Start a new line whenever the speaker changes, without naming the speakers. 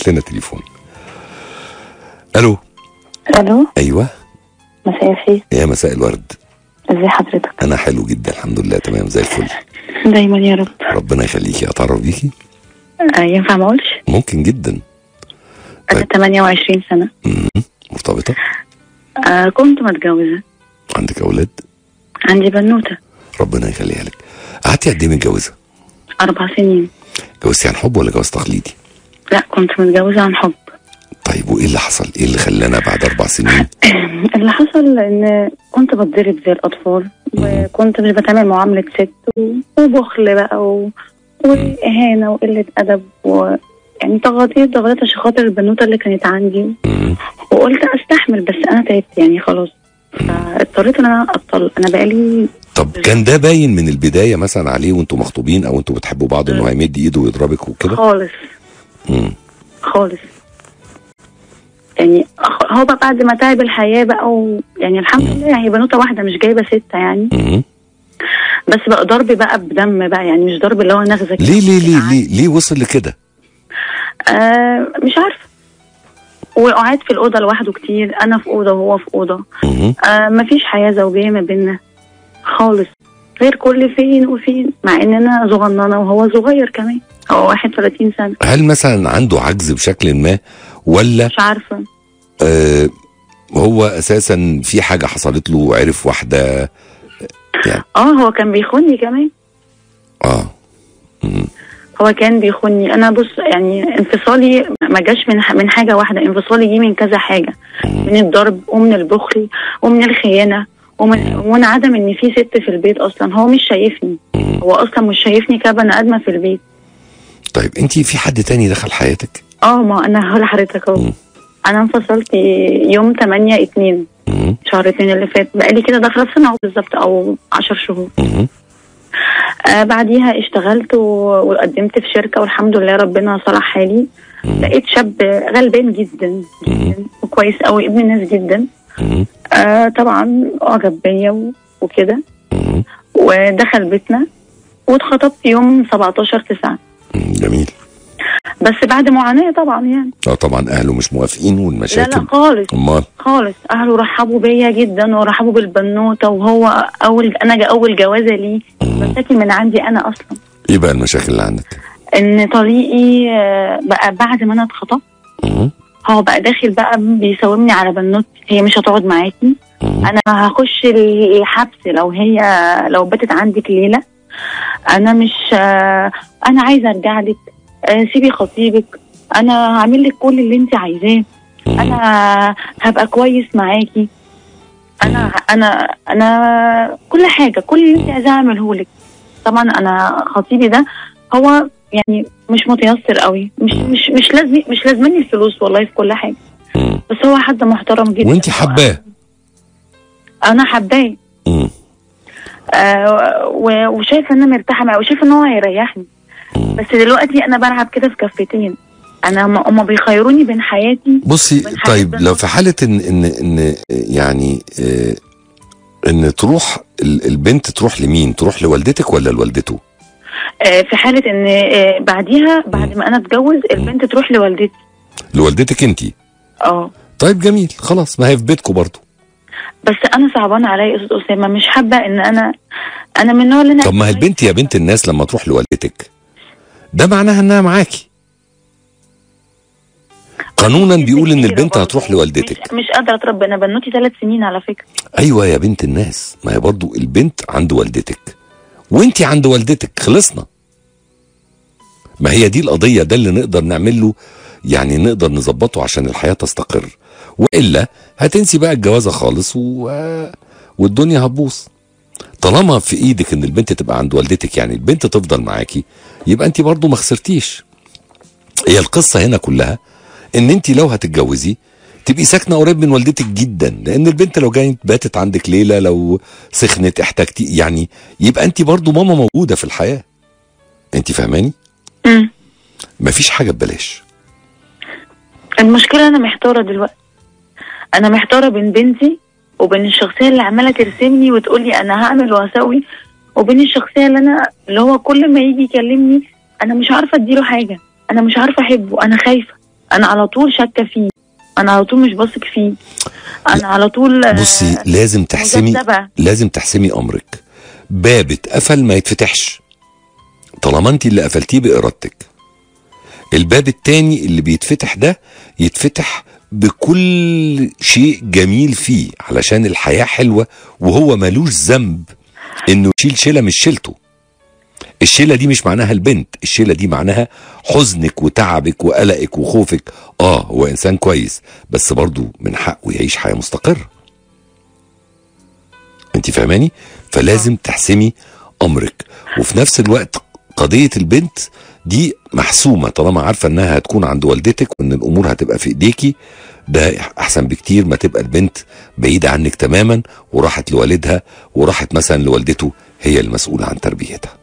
هات لنا تليفون الو
الو
ايوه
مساء الخير
يا مساء الورد
ازي حضرتك
انا حلو جدا الحمد لله تمام زي الفل
دايما يا رب
ربنا يخليكي اتعرف بيكي
آه ينفع ما اقولش
ممكن جدا
انا
طيب.
28 سنه
مم. مرتبطه
آه كنت متجوزه
عندك اولاد
عندي بنوته
ربنا يخليها لك قعدتي قد ايه متجوزه
اربع سنين
جوزتي عن حب ولا جواز تقليدي
لا كنت متجوزه عن حب
طيب وايه اللي حصل ايه اللي خلانا بعد اربع سنين
اللي حصل ان كنت بتضرب زي الاطفال وكنت مش بتعمل معامله ست و- وبخل بقى و... واهانه وقله ادب و يعني ضغطيت ضغطت عشان خاطر البنوته اللي كانت عندي
مم.
وقلت استحمل بس انا تعبت يعني خلاص فاضطريت ان انا ابطل انا بقالي
طب كان ده باين من البدايه مثلا عليه وانتوا مخطوبين او انتوا بتحبوا بعض انه هيمد ايده ويضربك وكده
خالص
مم.
خالص يعني أخ- هو بقى بعد ما تعب الحياه بقى و... يعني الحمد لله هي بنوته واحده مش جايبه سته يعني
مم.
بس بقى ضرب بقى بدم بقى يعني مش ضرب اللي هو نغزه كده.
ليه ليه ليه ليه ليه وصل لكده
آه مش عارفه وقعد في الاوضه لوحده كتير انا في اوضه وهو في اوضه
مم.
آه مفيش حياه زوجيه ما بيننا خالص غير كل فين وفين مع ان انا صغننه وهو صغير كمان هو 31 سنه
هل مثلا عنده عجز بشكل ما ولا
مش عارفه
آه هو اساسا في حاجه حصلت له عرف واحده يعني
اه هو كان بيخوني كمان
اه مم.
هو كان بيخوني انا بص يعني انفصالي ما جاش من من حاجه واحده انفصالي جه من كذا حاجه من الضرب ومن البخل ومن الخيانه ومن ومن عدم ان في ست في البيت اصلا هو مش شايفني
مم.
هو اصلا مش شايفني كبني ادمه في البيت
طيب انت في حد تاني دخل حياتك
اه ما انا هقول لحضرتك اهو
مم.
انا انفصلت يوم 8 2
مم.
شهر 2 اللي فات بقالي كده داخله في سنه أهو بالظبط او 10 شهور
مم.
آه بعديها اشتغلت و- وقدمت في شركه والحمد لله ربنا صلح حالي لقيت شاب غلبان جدا جدا وكويس قوي ابن ناس جدا
مم.
آه طبعا اعجب بيا و- وكده
مم.
ودخل بيتنا واتخطبت يوم 17 9
مم. جميل
بس بعد معاناه طبعا يعني
اه طبعا اهله مش موافقين
لا
والمشاكل
لا خالص
امال
خالص اهله رحبوا بيا جدا ورحبوا بالبنوته وهو اول انا جا اول جوازه ليه مشاكل من عندي انا اصلا
ايه بقى المشاكل اللي عندك
ان طريقي آه، بقى بعد ما انا اتخطبت
مم.
هو بقى داخل بقى بيساومني على بنوتي هي مش هتقعد معاكي
مم.
انا هخش الحبس لو هي لو باتت عندك ليله انا مش آه، انا عايزه ارجع لك آه، سيبي خطيبك انا هعمل لك كل اللي انت عايزاه انا هبقى كويس معاكي انا انا انا كل حاجه كل اللي انت عايزاه اعمله لك طبعا انا خطيبي ده هو يعني مش متيسر قوي مش مش مش لازم مش لازمني الفلوس والله في كل حاجه
مم.
بس هو حد محترم جدا
وانت حباه
انا حباه
مم.
آه و- وشايفه ان انا مرتاحه معاه وشايفه ان هو هيريحني بس دلوقتي انا بلعب كده في كفتين انا هم- هم بيخيروني بين حياتي
بصي
من حاجة
طيب
بنوت.
لو في حاله ان ان ان يعني آه، ان تروح ال- البنت تروح لمين تروح لوالدتك ولا لوالدته
آه في حاله ان آه بعديها بعد ما انا اتجوز البنت تروح لوالدتي
لوالدتك انت
اه
طيب جميل خلاص ما هي في بيتكم برضه
بس انا صعبان عليا يا استاذ اسامه مش حابه ان انا انا من النوع اللي انا
طب ما هي البنت يا بنت الناس لما تروح لوالدتك ده معناها انها معاكي قانونا بيقول ان البنت هتروح لوالدتك
مش, مش قادره اتربى انا بنوتي ثلاث سنين على فكره
ايوه يا بنت الناس ما هي برضو البنت عند والدتك وانت عند والدتك خلصنا ما هي دي القضيه ده اللي نقدر نعمل له يعني نقدر نظبطه عشان الحياه تستقر والا هتنسي بقى الجوازه خالص و... والدنيا هتبوظ طالما في ايدك ان البنت تبقى عند والدتك يعني البنت تفضل معاكي يبقى انت برضو ما خسرتيش هي القصه هنا كلها ان انت لو هتتجوزي تبقي ساكنه قريب من والدتك جدا لان البنت لو جايه باتت عندك ليله لو سخنت احتجتي يعني يبقى انت برضو ماما موجوده في الحياه انت فاهماني
امم
مفيش حاجه ببلاش
المشكله انا محتاره دلوقتي انا محتاره بين بنتي وبين الشخصيه اللي عماله ترسمني وتقولي انا هعمل وهسوي وبين الشخصيه اللي انا اللي هو كل ما يجي يكلمني انا مش عارفه اديله حاجه انا مش عارفه احبه انا خايفه انا على طول شاكه فيه انا على طول مش بثق فيه انا على طول آه،
بصي لازم تحسمي
مذبذبة.
لازم تحسمي امرك باب اتقفل ما يتفتحش طالما انت اللي قفلتيه بارادتك الباب التاني اللي بيتفتح ده يتفتح بكل شيء جميل فيه علشان الحياة حلوة وهو ملوش ذنب انه يشيل شيلة مش شيلته الشيلة دي مش معناها البنت الشيلة دي معناها حزنك وتعبك وقلقك وخوفك اه هو انسان كويس بس برضو من حقه يعيش حياة مستقرة انت فاهماني فلازم تحسمي امرك وفي نفس الوقت قضية البنت دي محسومة طالما عارفة انها هتكون عند والدتك وان الامور هتبقى في ايديكي ده احسن بكتير ما تبقى البنت بعيدة عنك تماما وراحت لوالدها وراحت مثلا لوالدته هي المسؤولة عن تربيتها